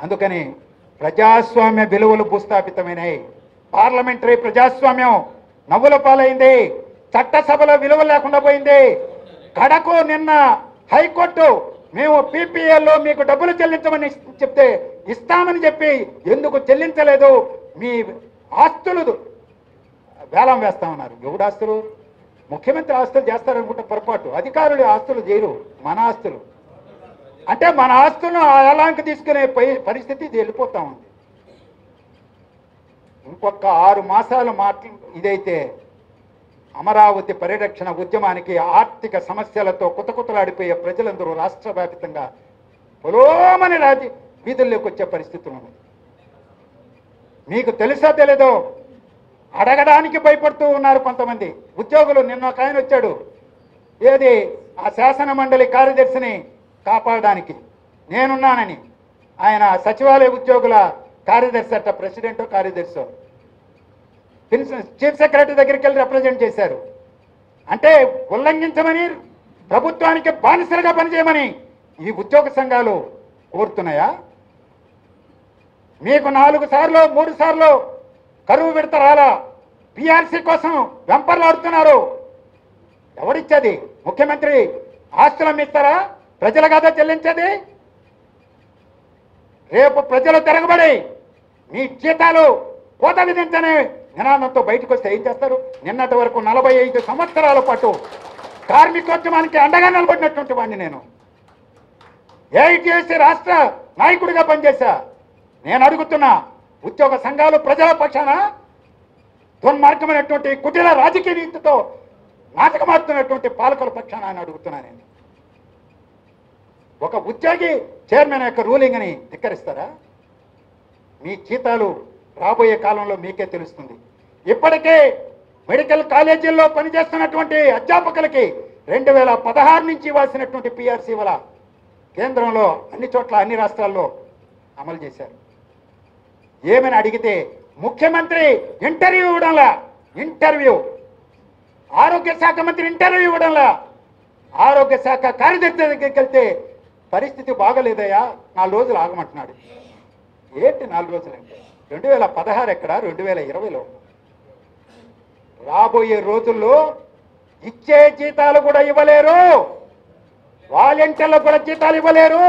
అందుకని ప్రజాస్వామ్య విలువలు భూస్థాపితమైనాయి పార్లమెంటరీ ప్రజాస్వామ్యం నవ్వుల పాలైంది చట్టసభలో విలువ లేకుండా పోయింది కడకు నిన్న హైకోర్టు మేము పీపీఎల్లో మీకు డబ్బులు చెల్లించమని చెప్తే ఇస్తామని చెప్పి ఎందుకు చెల్లించలేదు మీ ఆస్తులు వేలం వేస్తామన్నారు ఎవడు ఆస్తులు ముఖ్యమంత్రి ఆస్తులు చేస్తారనుకుంటే పొరపాటు అధికారులు ఆస్తులు చేయరు మన ఆస్తులు అంటే మన ఆస్తులను ఆ ఏలాంకి తీసుకునే పై- పరిస్థితి ఇది వెళ్ళిపోతా ఉంది ఇంకొక ఆరు మాసాలు మాట్ల ఇదైతే అమరావతి పరిరక్షణ ఉద్యమానికి ఆర్థిక సమస్యలతో కుతకుతలాడిపోయే ప్రజలందరూ రాష్ట్ర వ్యాపితంగా పొలోమని రాజీ వీధుల్లోకి వచ్చే పరిస్థితులు ఉన్నాయి మీకు తెలుసా తెలీదో అడగడానికి భయపడుతూ ఉన్నారు కొంతమంది ఉద్యోగులు నిన్న ఒక ఆయన వచ్చాడు ఏది ఆ శాసన మండలి కార్యదర్శిని కాపాడడానికి నేనున్నానని ఆయన సచివాలయ ఉద్యోగుల కార్యదర్శి అట్ట ప్రెసిడెంట్ కార్యదర్శి చీఫ్ సెక్రటరీ దగ్గరికి వెళ్ళి రిప్రజెంట్ చేశారు అంటే ఉల్లంఘించమని ప్రభుత్వానికి బానిసలుగా పనిచేయమని ఈ ఉద్యోగ సంఘాలు కోరుతున్నాయా మీకు నాలుగు సార్లు మూడు సార్లు కరువు విడత రాలా పిఆర్సీ కోసం వెంపర్లాడుతున్నారు ఎవడిచ్చేది ముఖ్యమంత్రి ఆస్తులు అమ్మిస్తారా ప్రజలు కదా చెల్లించేది రేపు ప్రజలు తిరగబడి మీ జీతాలు కోత విధించనే నినాదంతో బయటకు వస్తే ఏం చేస్తారు నిన్నటి వరకు నలభై ఐదు సంవత్సరాల పాటు కార్మికోద్యమానికి అండగా నిలబడినటువంటి వాడిని నేను ఏఐటీఎస్సీ రాష్ట్ర నాయకుడిగా పనిచేశా నేను అడుగుతున్నా ఉద్యోగ సంఘాలు ప్రజల పక్షాన దుర్మార్గమైనటువంటి కుటిల రాజకీయ నీతితో నాటకమాడుతున్నటువంటి పాలకుల పక్షాన అని అడుగుతున్నా నేను ఒక ఉద్యోగి చైర్మన్ యొక్క రూలింగ్ అని ధిక్కరిస్తారా మీ జీతాలు రాబోయే కాలంలో మీకే తెలుస్తుంది ఇప్పటికే మెడికల్ కాలేజీల్లో పనిచేస్తున్నటువంటి అధ్యాపకులకి రెండు వేల పదహారు నుంచి ఇవ్వాల్సినటువంటి పిఆర్సీ వల్ల కేంద్రంలో అన్ని చోట్ల అన్ని రాష్ట్రాల్లో అమలు చేశారు ఏమని అడిగితే ముఖ్యమంత్రి ఇంటర్వ్యూ ఇవ్వడంలా ఇంటర్వ్యూ ఆరోగ్య శాఖ మంత్రి ఇంటర్వ్యూ ఇవ్వడంలా ఆరోగ్య శాఖ కార్యదర్శి దగ్గరికి వెళ్తే పరిస్థితి బాగలేదయ్యా నాలుగు రోజులు ఆగమంటున్నాడు ఏంటి నాలుగు రోజులంటే రెండు వేల పదహారు ఎక్కడ రెండు వేల ఇరవైలో రాబోయే రోజుల్లో ఇచ్చే జీతాలు కూడా ఇవ్వలేరు వాలంటీర్లకు కూడా జీతాలు ఇవ్వలేరు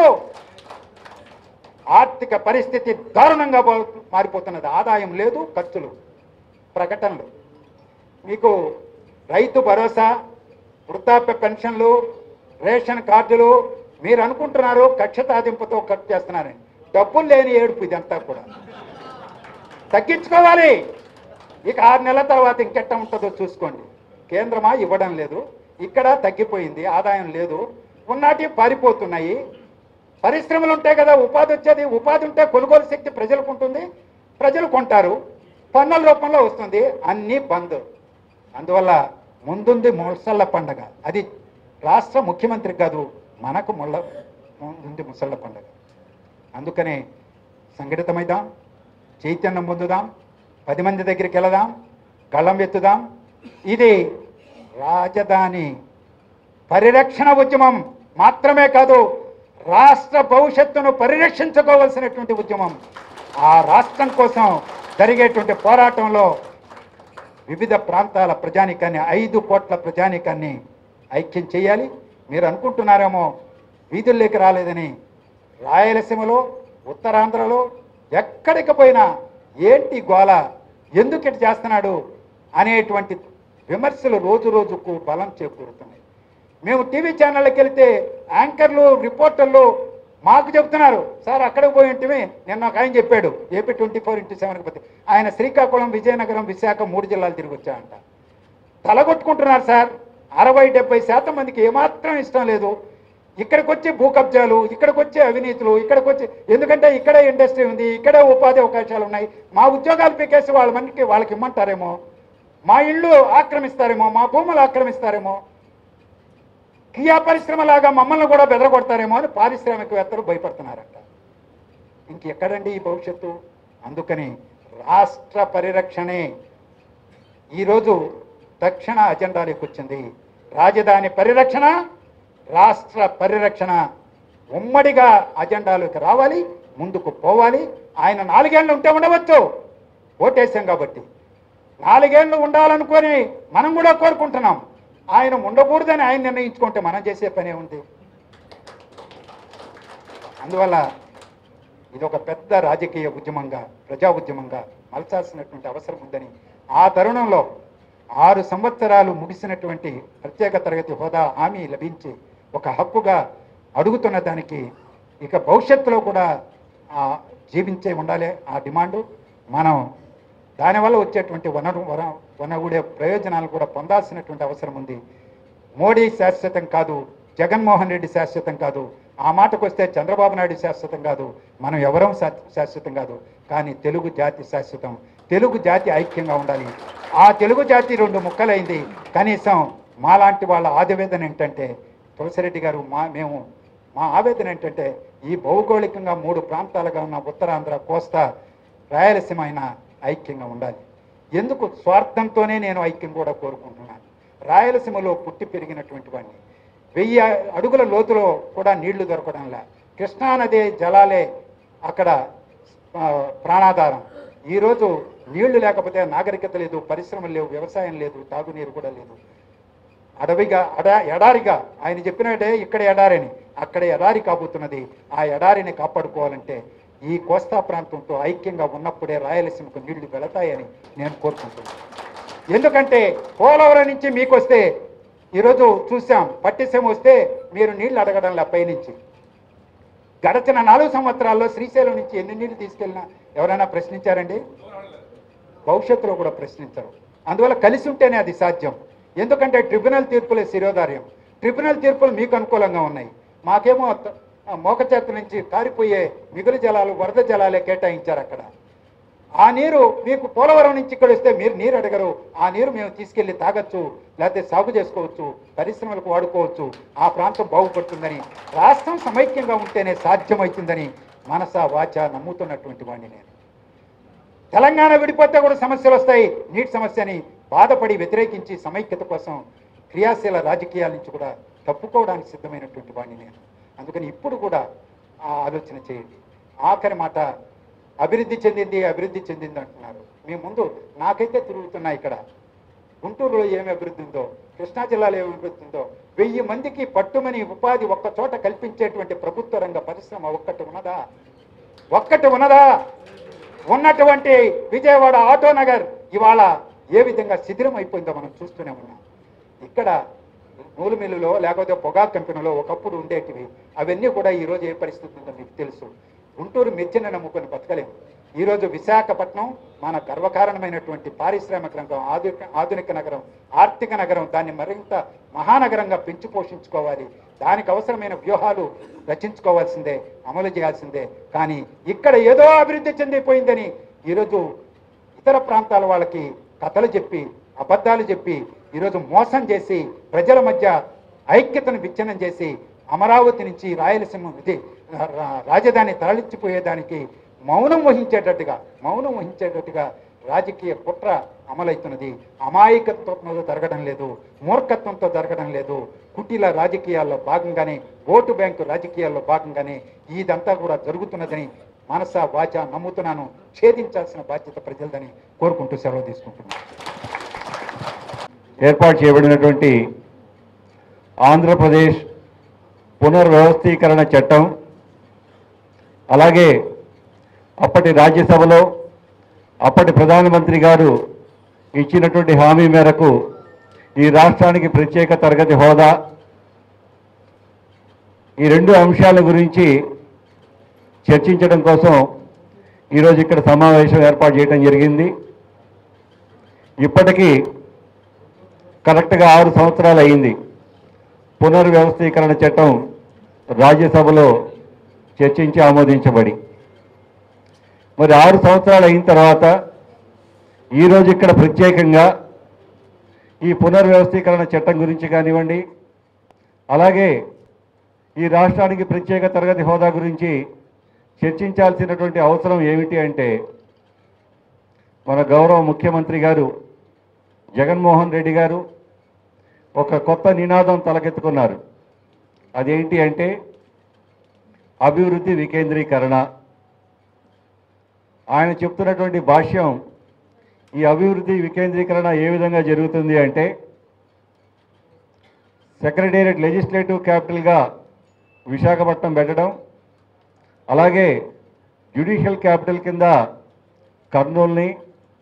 ఆర్థిక పరిస్థితి దారుణంగా పో- మారిపోతున్నది ఆదాయం లేదు ఖర్చులు ప్రకటనలు మీకు రైతు భరోసా వృద్ధాప్య పెన్షన్లు రేషన్ కార్డులు మీరు అనుకుంటున్నారు కక్ష సాధింపుతో ఖర్చు చేస్తున్నారని డబ్బులు లేని ఏడుపు ఇదంతా కూడా తగ్గించుకోవాలి ఇక ఆరు నెలల తర్వాత ఇంకెట్ట ఉంటుందో చూసుకోండి కేంద్రమా ఇవ్వడం లేదు ఇక్కడ తగ్గిపోయింది ఆదాయం లేదు ఉన్నాటి పారిపోతున్నాయి పరిశ్రమలు ఉంటాయి కదా ఉపాధి వచ్చేది ఉపాధి ఉంటే కొనుగోలు శక్తి ప్రజలకు ఉంటుంది ప్రజలు కొంటారు పన్నుల రూపంలో వస్తుంది అన్నీ బంద్ అందువల్ల ముందుంది ముసళ్ళ పండగ అది రాష్ట్ర ముఖ్యమంత్రి కాదు మనకు ముళ్ళ ముందుంది ముసళ్ళ పండగ అందుకనే సంఘటితమైదాం చైతన్యం పొందుదాం పది మంది దగ్గరికి వెళదాం గళం ఎత్తుదాం ఇది రాజధాని పరిరక్షణ ఉద్యమం మాత్రమే కాదు రాష్ట్ర భవిష్యత్తును పరిరక్షించుకోవాల్సినటువంటి ఉద్యమం ఆ రాష్ట్రం కోసం జరిగేటువంటి పోరాటంలో వివిధ ప్రాంతాల ప్రజానికాన్ని ఐదు కోట్ల ప్రజానికాన్ని ఐక్యం చేయాలి మీరు అనుకుంటున్నారేమో వీధుల్లోకి రాలేదని రాయలసీమలో ఉత్తరాంధ్రలో ఎక్కడికి పోయినా ఏంటి గోల ఎందుకు ఇటు చేస్తున్నాడు అనేటువంటి విమర్శలు రోజు రోజుకు బలం చేకూరుతున్నాయి మేము టీవీ ఛానళ్ళకి వెళ్తే యాంకర్లు రిపోర్టర్లు మాకు చెప్తున్నారు సార్ అక్కడికి పోయి ఉంటే నిన్న ఒక ఆయన చెప్పాడు ఏపీ ట్వంటీ ఫోర్ ఇంటూ సెవెన్కి పోతే ఆయన శ్రీకాకుళం విజయనగరం విశాఖ మూడు జిల్లాలు తిరిగి వచ్చాయంట తలగొట్టుకుంటున్నారు సార్ అరవై డెబ్బై శాతం మందికి ఏమాత్రం ఇష్టం లేదు ఇక్కడికి వచ్చే భూ కబ్జాలు ఇక్కడికి వచ్చే అవినీతులు ఇక్కడికి వచ్చే ఎందుకంటే ఇక్కడే ఇండస్ట్రీ ఉంది ఇక్కడే ఉపాధి అవకాశాలు ఉన్నాయి మా ఉద్యోగాలు పీకేసి వాళ్ళ మనకి వాళ్ళకి ఇమ్మంటారేమో మా ఇళ్ళు ఆక్రమిస్తారేమో మా భూములు ఆక్రమిస్తారేమో కియా పరిశ్రమ లాగా మమ్మల్ని కూడా బెదరగొడతారేమో అని పారిశ్రామికవేత్తలు భయపడుతున్నారంట ఇంకెక్కడండి ఈ భవిష్యత్తు అందుకని రాష్ట్ర పరిరక్షణే ఈరోజు తక్షణ అజెండాలోకి వచ్చింది రాజధాని పరిరక్షణ రాష్ట్ర పరిరక్షణ ఉమ్మడిగా అజెండాలోకి రావాలి ముందుకు పోవాలి ఆయన నాలుగేళ్ళు ఉంటే ఉండవచ్చు ఓటేసాం కాబట్టి నాలుగేళ్లు ఉండాలనుకొని మనం కూడా కోరుకుంటున్నాం ఆయన ఉండకూడదని ఆయన నిర్ణయించుకుంటే మనం చేసే పనే ఉంది అందువల్ల ఇది ఒక పెద్ద రాజకీయ ఉద్యమంగా ప్రజా ఉద్యమంగా మలచాల్సినటువంటి అవసరం ఉందని ఆ తరుణంలో ఆరు సంవత్సరాలు ముగిసినటువంటి ప్రత్యేక తరగతి హోదా హామీ లభించి ఒక హక్కుగా అడుగుతున్న దానికి ఇక భవిష్యత్తులో కూడా ఆ జీవించే ఉండాలి ఆ డిమాండు మనం దానివల్ల వచ్చేటువంటి వనరు వన వనగూడే ప్రయోజనాలు కూడా పొందాల్సినటువంటి అవసరం ఉంది మోడీ శాశ్వతం కాదు జగన్మోహన్ రెడ్డి శాశ్వతం కాదు ఆ మాటకు వస్తే చంద్రబాబు నాయుడు శాశ్వతం కాదు మనం ఎవరం శా- శాశ్వతం కాదు కానీ తెలుగు జాతి శాశ్వతం తెలుగు జాతి ఐక్యంగా ఉండాలి ఆ తెలుగు జాతి రెండు ముక్కలైంది కనీసం మాలాంటి వాళ్ళ ఆదివేదన ఏంటంటే తులసిరెడ్డి గారు మా మేము మా ఆవేదన ఏంటంటే ఈ భౌగోళికంగా మూడు ప్రాంతాలుగా ఉన్న ఉత్తరాంధ్ర కోస్తా రాయలసీమ అయినా ఐక్యంగా ఉండాలి ఎందుకు స్వార్థంతోనే నేను ఐక్యం కూడా కోరుకుంటున్నాను రాయలసీమలో పుట్టి పెరిగినటువంటి వాడిని వెయ్యి అడుగుల లోతులో కూడా నీళ్లు దొరకడంలా కృష్ణానది జలాలే అక్కడ ఆ, ప్రాణాధారం ఈరోజు నీళ్లు లేకపోతే నాగరికత లేదు పరిశ్రమలు లేవు వ్యవసాయం లేదు తాగునీరు కూడా లేదు అడవిగా అడా ఎడారిగా ఆయన చెప్పినట్టే ఇక్కడ ఎడారని అక్కడ ఎడారి కాబోతున్నది ఆ ఎడారిని కాపాడుకోవాలంటే ఈ కోస్తా ప్రాంతంతో ఐక్యంగా ఉన్నప్పుడే రాయలసీమకు నీళ్లు వెళతాయని నేను కోరుకుంటున్నాను ఎందుకంటే పోలవరం నుంచి మీకు వస్తే ఈరోజు చూసాం పట్టిసీమ వస్తే మీరు నీళ్లు అడగడంలా పైనుంచి గడచిన నాలుగు సంవత్సరాల్లో శ్రీశైలం నుంచి ఎన్ని నీళ్లు తీసుకెళ్ళినా ఎవరైనా ప్రశ్నించారండి భవిష్యత్తులో కూడా ప్రశ్నించరు అందువల్ల కలిసి ఉంటేనే అది సాధ్యం ఎందుకంటే ట్రిబ్యునల్ తీర్పులే శిరోధార్యం ట్రిబ్యునల్ తీర్పులు మీకు అనుకూలంగా ఉన్నాయి మాకేమో త- ఆ మోకచేత నుంచి కారిపోయే మిగులు జలాలు వరద జలాలే కేటాయించారు అక్కడ ఆ నీరు మీకు పోలవరం నుంచి ఇక్కడ వస్తే మీరు నీరు అడగరు ఆ నీరు మేము తీసుకెళ్లి తాగొచ్చు లేకపోతే సాగు చేసుకోవచ్చు పరిశ్రమలకు వాడుకోవచ్చు ఆ ప్రాంతం బాగుపడుతుందని రాష్ట్రం సమైక్యంగా ఉంటేనే సాధ్యమవుతుందని మనస వాచ నమ్ముతున్నటువంటి వాడిని నేను తెలంగాణ విడిపోతే కూడా సమస్యలు వస్తాయి నీటి సమస్యని బాధపడి వ్యతిరేకించి సమైక్యత కోసం క్రియాశీల రాజకీయాల నుంచి కూడా తప్పుకోవడానికి సిద్ధమైనటువంటి వాడిని నేను అందుకని ఇప్పుడు కూడా ఆ ఆలోచన చేయండి ఆఖరి మాట అభివృద్ధి చెందింది అభివృద్ధి చెందింది అంటున్నారు మీ ముందు నాకైతే తిరుగుతున్నాయి ఇక్కడ గుంటూరులో ఏమి అభివృద్ధి ఉందో కృష్ణా జిల్లాలో ఏమి అభివృద్ధి ఉందో వెయ్యి మందికి పట్టుమని ఉపాధి ఒక్క చోట కల్పించేటువంటి ప్రభుత్వ రంగ పరిశ్రమ ఒక్కటి ఉన్నదా ఒక్కటి ఉన్నదా ఉన్నటువంటి విజయవాడ ఆటో నగర్ ఇవాళ ఏ విధంగా శిథిరం అయిపోయిందో మనం చూస్తూనే ఉన్నాం ఇక్కడ నూలు మిల్లులో లేకపోతే పొగాకు కంపెనీలో ఒకప్పుడు ఉండేటివి అవన్నీ కూడా ఈరోజు ఏ పరిస్థితి ఉందో మీకు తెలుసు గుంటూరు మిర్చిని నమ్ముకొని బతకలేము ఈరోజు విశాఖపట్నం మన గర్వకారణమైనటువంటి పారిశ్రామిక రంగం ఆధునిక ఆధునిక నగరం ఆర్థిక నగరం దాన్ని మరింత మహానగరంగా పెంచి పోషించుకోవాలి దానికి అవసరమైన వ్యూహాలు రచించుకోవాల్సిందే అమలు చేయాల్సిందే కానీ ఇక్కడ ఏదో అభివృద్ధి చెందిపోయిందని ఈరోజు ఇతర ప్రాంతాల వాళ్ళకి కథలు చెప్పి అబద్ధాలు చెప్పి ఈరోజు మోసం చేసి ప్రజల మధ్య ఐక్యతను విచ్ఛిన్నం చేసి అమరావతి నుంచి రాయలసీమ ఇది రా- రా- రాజధాని తరలించిపోయేదానికి మౌనం వహించేటట్టుగా మౌనం వహించేటట్టుగా రాజకీయ కుట్ర అమలవుతున్నది అమాయకత్వంతో జరగడం లేదు మూర్ఖత్వంతో జరగడం లేదు కుటీల రాజకీయాల్లో భాగంగానే ఓటు బ్యాంకు రాజకీయాల్లో భాగంగానే ఇదంతా కూడా జరుగుతున్నదని మనస వాచ నమ్ముతున్నాను ఛేదించాల్సిన బాధ్యత ప్రజలదని కోరుకుంటూ సెలవు తీసుకుంటున్నాను ఏర్పాటు చేయబడినటువంటి ఆంధ్రప్రదేశ్ పునర్వ్యవస్థీకరణ చట్టం అలాగే అప్పటి రాజ్యసభలో అప్పటి ప్రధానమంత్రి గారు ఇచ్చినటువంటి హామీ మేరకు ఈ రాష్ట్రానికి ప్రత్యేక తరగతి హోదా ఈ రెండు అంశాల గురించి చర్చించడం కోసం ఈరోజు ఇక్కడ సమావేశం ఏర్పాటు చేయడం జరిగింది ఇప్పటికీ కరెక్ట్గా ఆరు సంవత్సరాలు అయింది పునర్వ్యవస్థీకరణ చట్టం రాజ్యసభలో చర్చించి ఆమోదించబడి మరి ఆరు సంవత్సరాలు అయిన తర్వాత ఈరోజు ఇక్కడ ప్రత్యేకంగా ఈ పునర్వ్యవస్థీకరణ చట్టం గురించి కానివ్వండి అలాగే ఈ రాష్ట్రానికి ప్రత్యేక తరగతి హోదా గురించి చర్చించాల్సినటువంటి అవసరం ఏమిటి అంటే మన గౌరవ ముఖ్యమంత్రి గారు జగన్మోహన్ రెడ్డి గారు ఒక కొత్త నినాదం తలకెత్తుకున్నారు అదేంటి అంటే అభివృద్ధి వికేంద్రీకరణ ఆయన చెప్తున్నటువంటి భాష్యం ఈ అభివృద్ధి వికేంద్రీకరణ ఏ విధంగా జరుగుతుంది అంటే సెక్రటేరియట్ లెజిస్లేటివ్ క్యాపిటల్గా విశాఖపట్నం పెట్టడం అలాగే జ్యుడిషియల్ క్యాపిటల్ కింద కర్నూల్ని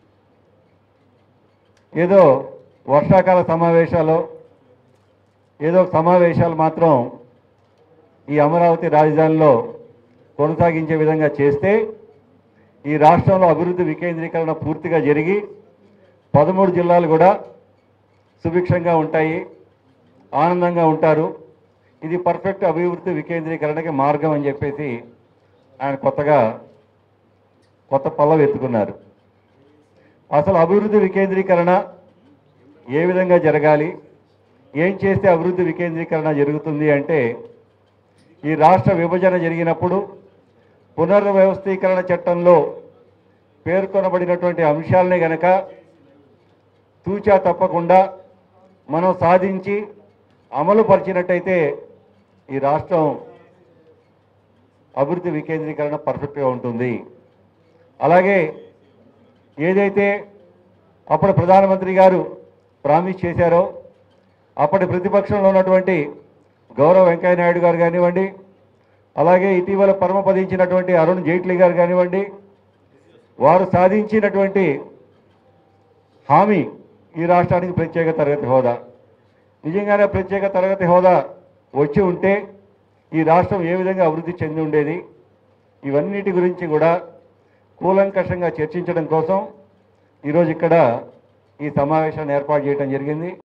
ఏదో వర్షాకాల సమావేశాలు ఏదో ఒక సమావేశాలు మాత్రం ఈ అమరావతి రాజధానిలో కొనసాగించే విధంగా చేస్తే ఈ రాష్ట్రంలో అభివృద్ధి వికేంద్రీకరణ పూర్తిగా జరిగి పదమూడు జిల్లాలు కూడా సుభిక్షంగా ఉంటాయి ఆనందంగా ఉంటారు ఇది పర్ఫెక్ట్ అభివృద్ధి వికేంద్రీకరణకి మార్గం అని చెప్పేసి ఆయన కొత్తగా కొత్త పల్లవి ఎత్తుకున్నారు అసలు అభివృద్ధి వికేంద్రీకరణ ఏ విధంగా జరగాలి ఏం చేస్తే అభివృద్ధి వికేంద్రీకరణ జరుగుతుంది అంటే ఈ రాష్ట్ర విభజన జరిగినప్పుడు పునర్వ్యవస్థీకరణ చట్టంలో పేర్కొనబడినటువంటి అంశాలని గనక తూచా తప్పకుండా మనం సాధించి అమలు పరిచినట్టయితే ఈ రాష్ట్రం అభివృద్ధి వికేంద్రీకరణ పర్ఫెక్ట్గా ఉంటుంది అలాగే ఏదైతే అప్పుడు ప్రధానమంత్రి గారు ప్రామిస్ చేశారో అప్పటి ప్రతిపక్షంలో ఉన్నటువంటి గౌరవ వెంకయ్య నాయుడు గారు కానివ్వండి అలాగే ఇటీవల పరమపదించినటువంటి అరుణ్ జైట్లీ గారు కానివ్వండి వారు సాధించినటువంటి హామీ ఈ రాష్ట్రానికి ప్రత్యేక తరగతి హోదా నిజంగానే ప్రత్యేక తరగతి హోదా వచ్చి ఉంటే ఈ రాష్ట్రం ఏ విధంగా అభివృద్ధి చెంది ఉండేది ఇవన్నిటి గురించి కూడా కూలంకషంగా చర్చించడం కోసం ఈరోజు ఇక్కడ ఈ సమావేశాన్ని ఏర్పాటు చేయడం జరిగింది